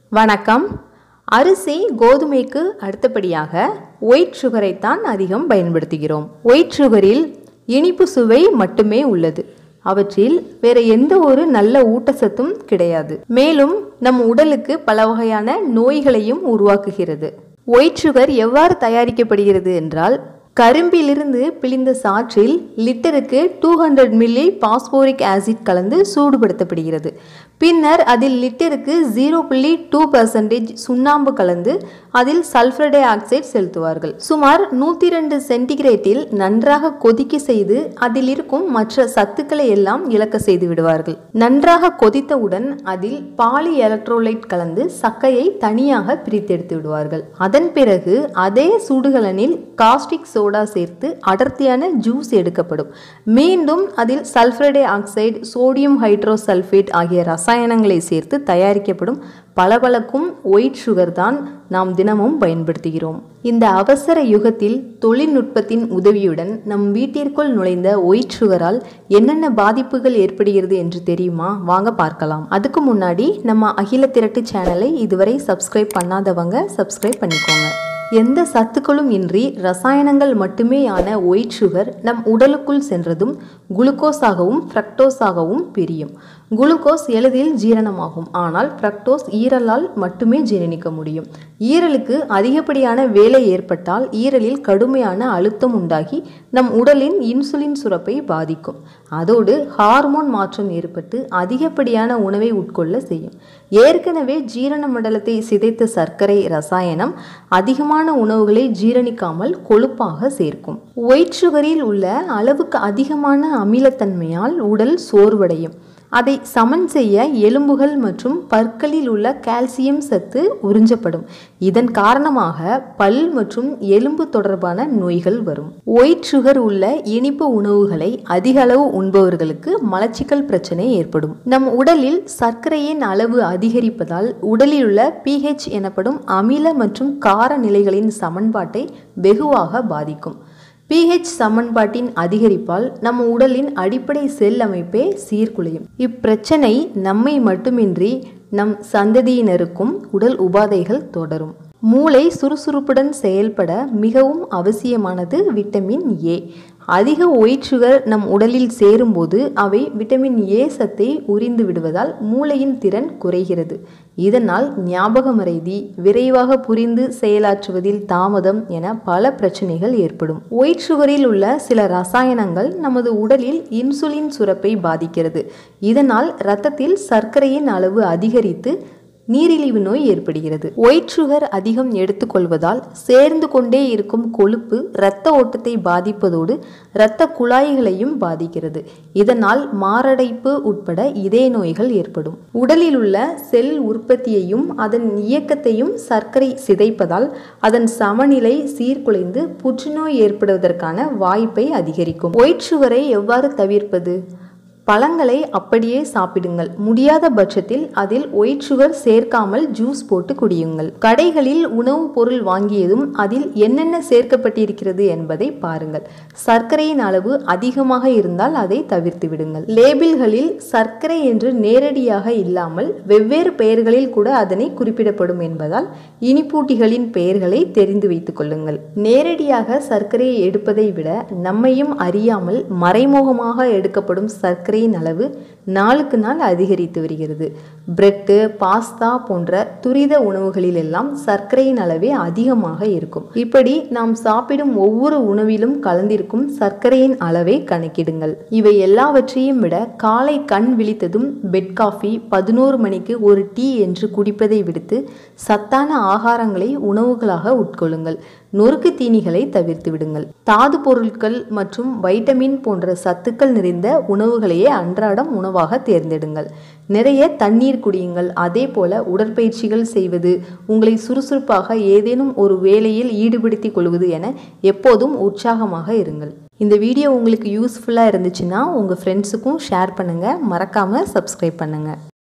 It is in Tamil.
வணக்கம் அரிசி கோதுமைக்கு அடுத்தபடியாக ஒயிட் சுகரைத்தான் அதிகம் பயன்படுத்துகிறோம் ஒயிட் சுகரில் இனிப்பு சுவை மட்டுமே உள்ளது அவற்றில் வேற எந்த ஒரு நல்ல ஊட்டச்சத்தும் கிடையாது மேலும் நம் உடலுக்கு பல வகையான நோய்களையும் உருவாக்குகிறது ஒயிட் சுகர் எவ்வாறு தயாரிக்கப்படுகிறது என்றால் கரும்பிலிருந்து பிழிந்த சாற்றில் லிட்டருக்கு two hundred milli phosphoric acid கலந்து சூடுபடுத்தப்படுகிறது பின்னர் அதில் லிட்டருக்கு ஜீரோ புள்ளி டூ பர்சன்டேஜ் சுண்ணாம்பு கலந்து அதில் சல்ஃபர் டை ஆக்சைடு செலுத்துவார்கள் சுமார் நூற்றி ரெண்டு சென்டிகிரேட்டில் நன்றாக கொதிக்க செய்து அதில் இருக்கும் மற்ற சத்துக்களை எல்லாம் இழக்க செய்து விடுவார்கள் நன்றாக கொதித்தவுடன் அதில் பாலி எலக்ட்ரோலைட் கலந்து சக்கையை தனியாக பிரித்தெடுத்து விடுவார்கள் அதன் பிறகு அதே சுடுகலனில் காஸ்டிக் சோடா சேர்த்து அடர்த்தியான ஜூஸ் எடுக்கப்படும் மீண்டும் அதில் sulphur dioxide sodium hydrosulphate ஆகிய ரசாயனங்களை சேர்த்து தயாரிக்கப்படும் பளபளக்கும் ஒயிட் சுகர் தான் நாம் தினமும் பயன்படுத்துகிறோம் இந்த அவசர யுகத்தில் தொழில்நுட்பத்தின் உதவியுடன் நம் வீட்டிற்குள் நுழைந்த ஒயிட் சுகரால் என்னென்ன பாதிப்புகள் ஏற்படுகிறது என்று தெரியுமா வாங்க பார்க்கலாம் அதுக்கு முன்னாடி நம்ம அகில திரட்டு சேனலை இதுவரை சப்ஸ்கிரைப் பண்ணாதவங்க சப்ஸ்கிரைப் பண்ணிக்கோங்க எந்த சத்துக்களும் இன்றி ரசாயனங்கள் மட்டுமேயான ஒயிட் சுகர் நம் உடலுக்குள் சென்றதும் குளுக்கோஸாகவும் ஃப்ரக்டோஸாகவும் பிரியும் குளுக்கோஸ் எளிதில் ஜீரணமாகும் ஆனால் ஃப்ரக்டோஸ் ஈரலால் மட்டுமே ஜீரணிக்க முடியும் ஈரலுக்கு அதிகப்படியான வேலை ஏற்பட்டால் ஈரலில் கடுமையான அழுத்தம் உண்டாகி நம் உடலின் இன்சுலின் சுரப்பை பாதிக்கும் அதோடு ஹார்மோன் மாற்றம் ஏற்பட்டு அதிகப்படியான உணவை உட்கொள்ள செய்யும் ஏற்கனவே ஜீரண மண்டலத்தை சிதைத்த சர்க்கரை ரசாயனம் அதிகமான உணவுகளை ஜீரணிக்காமல் கொழுப்பாக சேர்க்கும் ஒயிட் சுகரில் உள்ள அளவுக்கு அதிகமான அமிலத்தன்மையால் உடல் சோர்வடையும் அதை சமன் செய்ய எலும்புகள் மற்றும் பற்களில் உள்ள கால்சியம் சத்து உறிஞ்சப்படும் இதன் காரணமாக பல் மற்றும் எலும்பு தொடர்பான நோய்கள் வரும் ஒயிட் சுகர் உள்ள இனிப்பு உணவுகளை அதிக அளவு உண்பவர்களுக்கு மலச்சிக்கல் பிரச்சனை ஏற்படும் நம் உடலில் சர்க்கரையின் அளவு அதிகரிப்பதால் உடலில் உள்ள பிஹெச் எனப்படும் அமில மற்றும் கார நிலைகளின் சமன்பாட்டை வெகுவாக பாதிக்கும் பிஹெச் சமன்பாட்டின் அதிகரிப்பால் நம் உடலின் அடிப்படை செல் அமைப்பே சீர்குலையும் இப்பிரச்சனை நம்மை மட்டுமின்றி நம் சந்ததியினருக்கும் உடல் உபாதைகள் தொடரும் மூளை சுறுசுறுப்புடன் செயல்பட மிகவும் அவசியமானது விட்டமின் ஏ அதிக ஒயிட் சுகர் நம் உடலில் சேரும்போது அவை விட்டமின் ஏ சத்தை உறிந்து விடுவதால் மூளையின் திறன் குறைகிறது இதனால் ஞாபக மறைதி விரைவாக புரிந்து செயலாற்றுவதில் தாமதம் என பல பிரச்சனைகள் ஏற்படும் ஒயிட் சுகரில் உள்ள சில ரசாயனங்கள் நமது உடலில் இன்சுலின் சுரப்பை பாதிக்கிறது இதனால் இரத்தத்தில் சர்க்கரையின் அளவு அதிகரித்து நீரிழிவு நோய் ஏற்படுகிறது ஒயிட் சுகர் அதிகம் எடுத்துக்கொள்வதால் சேர்ந்து கொண்டே இருக்கும் கொழுப்பு இரத்த ஓட்டத்தை பாதிப்பதோடு இரத்த குழாய்களையும் பாதிக்கிறது இதனால் மாரடைப்பு உட்பட இதய நோய்கள் ஏற்படும் உடலில் உள்ள செல் உற்பத்தியையும் அதன் இயக்கத்தையும் சர்க்கரை சிதைப்பதால் அதன் சமநிலை சீர்குலைந்து புற்றுநோய் ஏற்படுவதற்கான வாய்ப்பை அதிகரிக்கும் ஒயிட் சுகரை எவ்வாறு தவிர்ப்பது பழங்களை அப்படியே சாப்பிடுங்கள் முடியாத பட்சத்தில் அதில் ஒயிட் சுகர் சேர்க்காமல் ஜூஸ் போட்டு குடியுங்கள் கடைகளில் உணவுப் பொருள் வாங்கியதும் அதில் என்னென்ன சேர்க்கப்பட்டிருக்கிறது என்பதை பாருங்கள் சர்க்கரையின் அளவு அதிகமாக இருந்தால் அதை தவிர்த்து விடுங்கள் லேபிள்களில் சர்க்கரை என்று நேரடியாக இல்லாமல் வெவ்வேறு பெயர்களில் கூட அதனை குறிப்பிடப்படும் என்பதால் இனிப்பூட்டிகளின் பெயர்களை தெரிந்து வைத்துக் கொள்ளுங்கள் நேரடியாக சர்க்கரையை எடுப்பதை விட நம்மையும் அறியாமல் மறைமுகமாக எடுக்கப்படும் சர்க்கரை சர்க்கரையின் அளவு நாளுக்கு நாள் அதிகரித்து வருகிறது பிரெட்டு பாஸ்தா போன்ற துரித உணவுகளில் எல்லாம் சர்க்கரையின் அளவே அதிகமாக இருக்கும் இப்படி நாம் சாப்பிடும் ஒவ்வொரு உணவிலும் கலந்திருக்கும் சர்க்கரையின் அளவை கணக்கிடுங்கள் இவை எல்லாவற்றையும் விட காலை கண் விழித்ததும் பெட் காஃபி பதினோரு மணிக்கு ஒரு டீ என்று குடிப்பதை விடுத்து சத்தான ஆகாரங்களை உணவுகளாக உட்கொள்ளுங்கள் நொறுக்கு தீனிகளை தவிர்த்து விடுங்கள் தாது பொருட்கள் மற்றும் வைட்டமின் போன்ற சத்துக்கள் நிறைந்த உணவுகளையே அன்றாடம் உணவாக தேர்ந்தெடுங்கள் நிறைய தண்ணீர் குடியுங்கள் அதே போல உடற்பயிற்சிகள் செய்வது உங்களை சுறுசுறுப்பாக ஏதேனும் ஒரு வேலையில் ஈடுபடுத்திக் கொள்வது என எப்போதும் உற்சாகமாக இருங்கள் இந்த வீடியோ உங்களுக்கு யூஸ்ஃபுல்லாக இருந்துச்சுன்னா உங்கள் ஃப்ரெண்ட்ஸுக்கும் ஷேர் பண்ணுங்கள் மறக்காமல் சப்ஸ்கிரைப் பண்ணுங்கள்